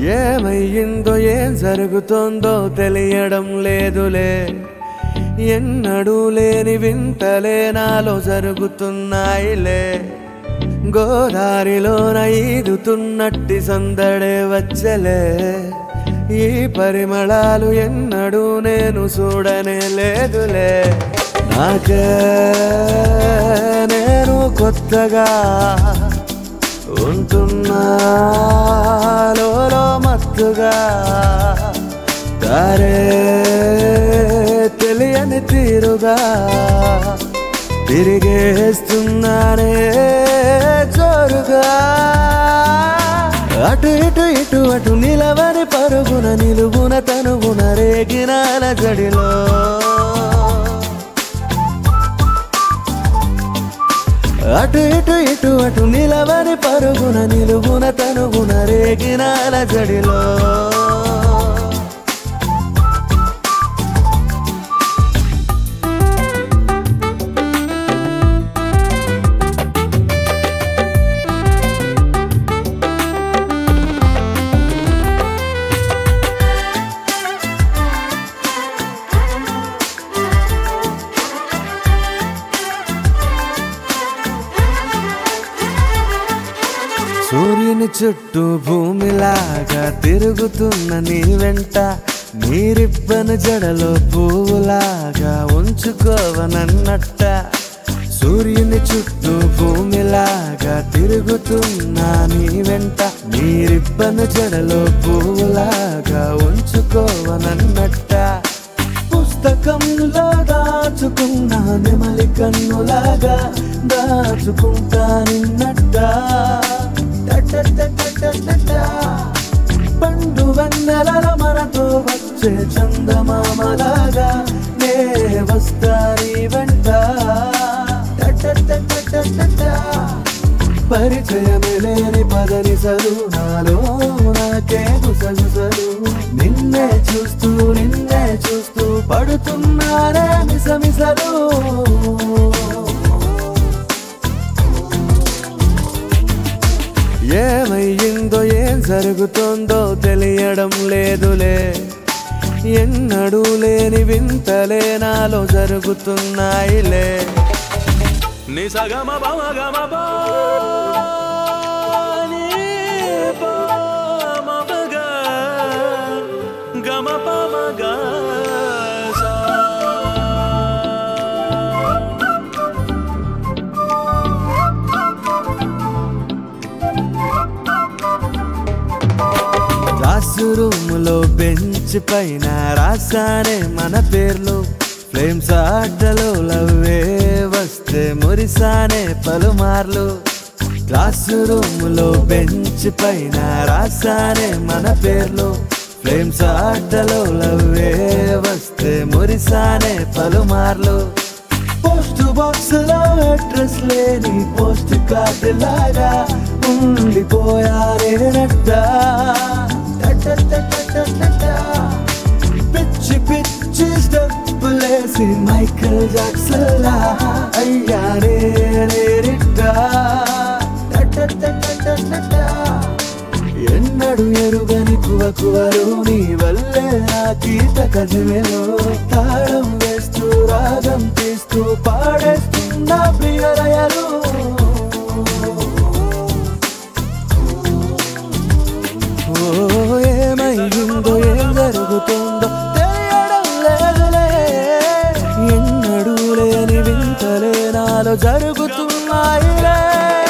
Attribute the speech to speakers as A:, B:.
A: ఏమయ్యిందో ఏం జరుగుతోందో తెలియడం లేదులే ఎన్నడూ లేని వింతలే నాలో జరుగుతున్నాయిలే గోదారిలోన ఈదుతున్నట్టి సందడే వచ్చలే ఈ పరిమళాలు ఎన్నడూ నేను చూడనే లేదులే నాకే నేను కొత్తగా ఉంటున్నా లోలో మత్తుగా దారే తెలియని తీరుగా తిరిగేస్తున్నానే జోరుగా అటు ఇటు ఇటు అటు నిలవని పరుగున నిలుగున తనుగున రేగిన జడిలో అటు ఇటు ఇటు అటు నిలవని పరుగున నిలుగున తనుగున రేగిన జడిలో సూర్యుని చుట్టూ భూమిలాగా తిరుగుతున్న నీ వెంట నీరిబ్బను జడలో పువ్వులాగా ఉంచుకోవనన్నట్ట సూర్యుని చుట్టూ భూమిలాగా తిరుగుతున్న నీ వెంట నీరిబ్బను జడలో పువ్వులాగా ఉంచుకోవనన్నట్ట పుస్తకంలో దాచుకున్న నెమలి కన్నులాగా దాచుకుంటా నిన్నట్ట పండు వెన్నెల మనతో వచ్చే చందమామలాగా నే వస్తా నీ వెంట పరిచయమే లేని పదని సరు నాలో నాకే గుసగుసలు నిన్నే చూస్తూ నిన్నే చూస్తూ పడుతున్నానే మిసమిసలు ఏమయ్యిందో ఏం జరుగుతోందో తెలియడం లేదులే ఎన్నడూ లేని వింతలే నాలో జరుగుతున్నాయిలే
B: నిసగమ పమ గమ ప ని ప మ ప గ గమ ప మ గ స
A: క్లాసు రూములో బెంచ్ పైన రాసానే మన పేర్లు ఫ్లేమ్స్ ఆటలో లవ్వే వస్తే మురిసానే పలుమార్లు క్లాసు రూములో బెంచ్ పైన రాసానే మన పేర్లు ఫ్లేమ్స్ ఆటలో లవ్వే వస్తే మురిసానే పలుమార్లు పోస్ట్ బాక్స్ లో అడ్రస్ లేని పోస్ట్ కార్డు లాగా ఉండిపోయారేనట్ట పిచ్చి పిచ్చి స్టెప్పులేసి మైకల్ జాక్సన్ లా అయ్యారే నేరిట్ట ఎన్నడు ఎరుగని కువకువరు నీ వల్లే నా గీత కదివేలో తాళం వేస్తూ రాగం తీస్తూ పాడేస్తున్నా ప్రియరయలు ఓ ఏమైందో ఏం జరుగుతుందో తెలియడం లేదులే ఎన్నడూ లేని వింతలే నాలో జరుగుతున్నాయిలే